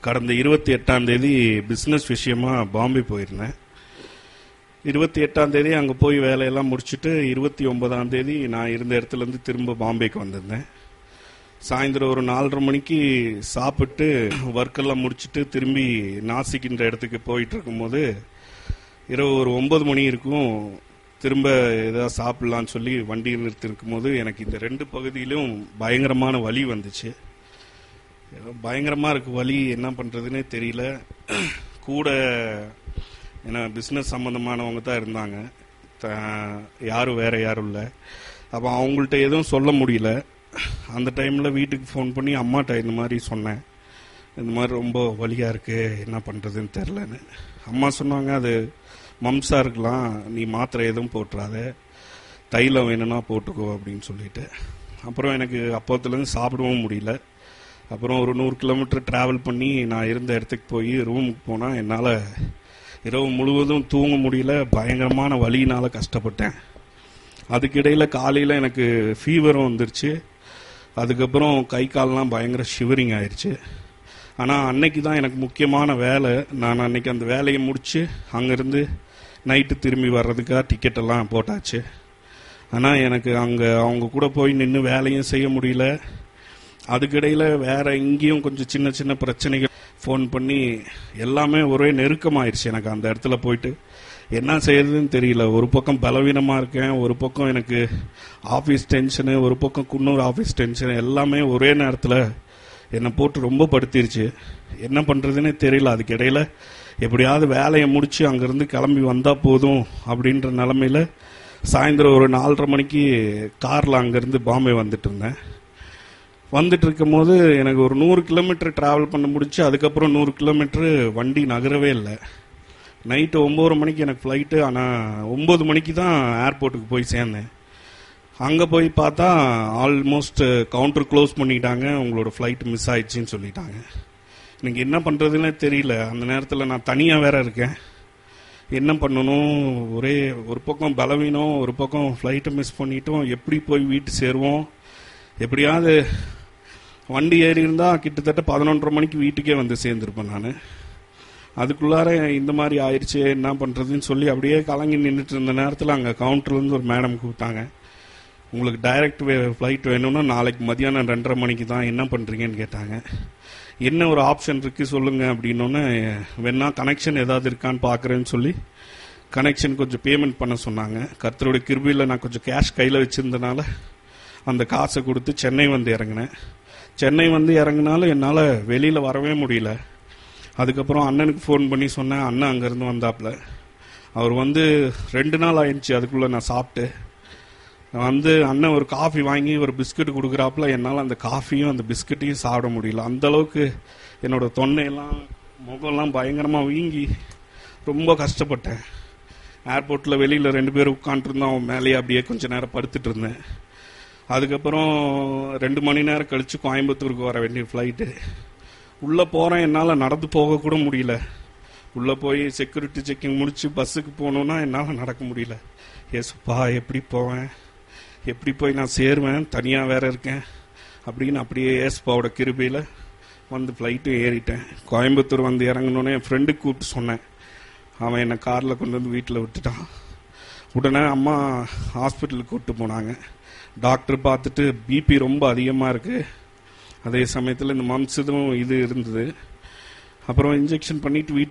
கடந்த இருபத்தி எட்டாம் தேதி பிஸ்னஸ் விஷயமா பாம்பே போயிருந்தேன் இருபத்தி எட்டாம் தேதி அங்கே போய் வேலையெல்லாம் முடிச்சுட்டு இருபத்தி ஒன்பதாம் தேதி நான் இருந்த இடத்துல இருந்து திரும்ப பாம்பேக்கு வந்திருந்தேன் சாயந்தரம் ஒரு நாலரை மணிக்கு சாப்பிட்டு ஒர்க்கெல்லாம் முடிச்சுட்டு திரும்பி நாசிக்கின்ற இடத்துக்கு போயிட்டு இருக்கும்போது இரவு ஒரு ஒன்பது மணி இருக்கும் திரும்ப ஏதாவது சாப்பிடலான்னு சொல்லி வண்டி நிறுத்திருக்கும் போது எனக்கு இந்த ரெண்டு பகுதியிலும் பயங்கரமான வலி வந்துச்சு ஏதோ பயங்கரமா இருக்கு வலி என்ன பண்றதுன்னே தெரியல கூட ஏன்னா பிஸ்னஸ் சம்மந்தமானவங்க தான் இருந்தாங்க த- யாரும் வேற யாரும் இல்லை அப்போ அவங்கள்ட்ட எதுவும் சொல்ல முடியல அந்த டைமில் வீட்டுக்கு ஃபோன் பண்ணி அம்மாட்ட இந்த மாதிரி சொன்னேன் இந்த மாதிரி ரொம்ப வலியாக இருக்கு என்ன பண்ணுறதுன்னு தெரிலன்னு அம்மா சொன்னாங்க அது மம்சா இருக்கலாம் நீ மாத்திரை எதுவும் போட்டுறாத தைலம் வேணும்னா போட்டுக்கோ அப்படின்னு சொல்லிட்டு அப்புறம் எனக்கு அப்போத்துலேருந்து சாப்பிடவும் முடியல அப்புறம் ஒரு நூறு கிலோமீட்டர் டிராவல் பண்ணி நான் இருந்த இடத்துக்கு போய் ரூமுக்கு போனால் என்னால் இரவு முழுவதும் தூங்க முடியல பயங்கரமான வலியினால கஷ்டப்பட்டேன் அதுக்கிடையில் காலையில் எனக்கு ஃபீவரும் வந்துருச்சு அதுக்கப்புறம் கை கால்லாம் பயங்கர ஷிவரிங் ஆயிடுச்சு ஆனால் அன்னைக்கு தான் எனக்கு முக்கியமான வேலை நான் அன்னைக்கு அந்த வேலையை முடிச்சு அங்கேருந்து நைட்டு திரும்பி வர்றதுக்காக டிக்கெட் எல்லாம் போட்டாச்சு ஆனால் எனக்கு அங்கே அவங்க கூட போய் நின்று வேலையும் செய்ய முடியல அதுக்கிடையில் வேற இங்கேயும் கொஞ்சம் சின்ன சின்ன பிரச்சனைகள் ஃபோன் பண்ணி எல்லாமே ஒரே நெருக்கமாயிருச்சு எனக்கு அந்த இடத்துல போயிட்டு என்ன செய்யறதுன்னு தெரியல ஒரு பக்கம் பலவீனமாக இருக்கேன் ஒரு பக்கம் எனக்கு ஆஃபீஸ் டென்ஷனு ஒரு பக்கம் குன்னூர் ஆஃபீஸ் டென்ஷன் எல்லாமே ஒரே நேரத்தில் என்னை போட்டு ரொம்ப படுத்திருச்சு என்ன பண்ணுறதுன்னே தெரியல அதுக்கு இடையில எப்படியாவது வேலையை முடிச்சு அங்கேருந்து கிளம்பி வந்தால் போதும் அப்படின்ற நிலமையில சாயந்தரம் ஒரு நாலரை மணிக்கு காரில் அங்கேருந்து பாம்பே வந்துட்டு இருந்தேன் வந்துட்டு இருக்கும்போது எனக்கு ஒரு நூறு கிலோமீட்டர் டிராவல் பண்ண முடிச்சு அதுக்கப்புறம் நூறு கிலோமீட்டர் வண்டி நகரவே இல்லை நைட்டு ஒம்பது மணிக்கு எனக்கு ஃப்ளைட்டு ஆனால் ஒம்பது மணிக்கு தான் ஏர்போர்ட்டுக்கு போய் சேர்ந்தேன் அங்கே போய் பார்த்தா ஆல்மோஸ்ட் கவுண்டர் க்ளோஸ் பண்ணிட்டாங்க உங்களோட ஃப்ளைட் மிஸ் ஆயிடுச்சுன்னு சொல்லிட்டாங்க எனக்கு என்ன பண்ணுறதுன்னே தெரியல அந்த நேரத்தில் நான் தனியாக வேற இருக்கேன் என்ன பண்ணணும் ஒரே ஒரு பக்கம் பலவீனம் ஒரு பக்கம் ஃப்ளைட்டை மிஸ் பண்ணிட்டோம் எப்படி போய் வீட்டு சேருவோம் எப்படியாவது வண்டி ஏறி இருந்தால் கிட்டத்தட்ட பதினொன்றரை மணிக்கு வீட்டுக்கே வந்து சேர்ந்துருப்பேன் நான் அதுக்குள்ளார இந்த மாதிரி ஆயிடுச்சு என்ன பண்ணுறதுன்னு சொல்லி அப்படியே கலங்கி நின்றுட்டு இருந்த நேரத்தில் அங்கே கவுண்டர்லேருந்து ஒரு மேடம் கூப்பிட்டாங்க உங்களுக்கு டைரக்ட் ஃப்ளைட் வேணும்னா நாளைக்கு மதியானம் ரெண்டரை மணிக்கு தான் என்ன பண்ணுறீங்கன்னு கேட்டாங்க என்ன ஒரு ஆப்ஷன் இருக்குது சொல்லுங்கள் அப்படின்னோடனே வேணா கனெக்ஷன் ஏதாவது இருக்கான்னு பார்க்குறேன்னு சொல்லி கனெக்ஷன் கொஞ்சம் பேமெண்ட் பண்ண சொன்னாங்க கர்த்தருடைய கிருபியில் நான் கொஞ்சம் கேஷ் கையில் வச்சுருந்தனால அந்த காசை கொடுத்து சென்னை வந்து இறங்கினேன் சென்னை வந்து இறங்கினாலும் என்னால் வெளியில் வரவே முடியல அதுக்கப்புறம் அண்ணனுக்கு ஃபோன் பண்ணி சொன்னேன் அண்ணன் அங்கேருந்து வந்தாப்புல அவர் வந்து ரெண்டு நாள் ஆயிடுச்சு அதுக்குள்ளே நான் சாப்பிட்டு நான் வந்து அண்ணன் ஒரு காஃபி வாங்கி ஒரு பிஸ்கட் கொடுக்குறாப்புல என்னால் அந்த காஃபியும் அந்த பிஸ்கட்டையும் சாப்பிட முடியல அந்த அளவுக்கு என்னோட தொண்டையெல்லாம் முகம்லாம் பயங்கரமாக வீங்கி ரொம்ப கஷ்டப்பட்டேன் ஏர்போர்ட்டில் வெளியில் ரெண்டு பேரும் உட்காந்துருந்தோம் அவன் மேலேயே அப்படியே கொஞ்ச நேரம் படுத்துட்டு இருந்தேன் அதுக்கப்புறம் ரெண்டு மணி நேரம் கழித்து கோயம்புத்தூருக்கு வர வேண்டிய ஃப்ளைட்டு உள்ளே போகிறேன் என்னால் நடந்து போக கூட முடியல உள்ளே போய் செக்யூரிட்டி செக்கிங் முடிச்சு பஸ்ஸுக்கு போகணுன்னா என்னால் நடக்க முடியல ஏசுப்பா எப்படி போவேன் எப்படி போய் நான் சேருவேன் தனியாக வேற இருக்கேன் அப்படின்னு அப்படியே ஏசுப்பாவோட கிருபையில் வந்து ஃப்ளைட்டும் ஏறிட்டேன் கோயம்புத்தூர் வந்து இறங்கணுன்னே என் ஃப்ரெண்டுக்கு கூப்பிட்டு சொன்னேன் அவன் என்னை காரில் கொண்டு வந்து வீட்டில் விட்டுட்டான் உடனே அம்மா ஹாஸ்பிட்டலுக்கு கூப்பிட்டு போனாங்க டாக்டர் பார்த்துட்டு பிபி ரொம்ப அதிகமாக இருக்குது அதே சமயத்தில் இந்த மம்ஸ் இதுவும் இது இருந்தது அப்புறம் இன்ஜெக்ஷன் பண்ணிட்டு வீட்டுக்கு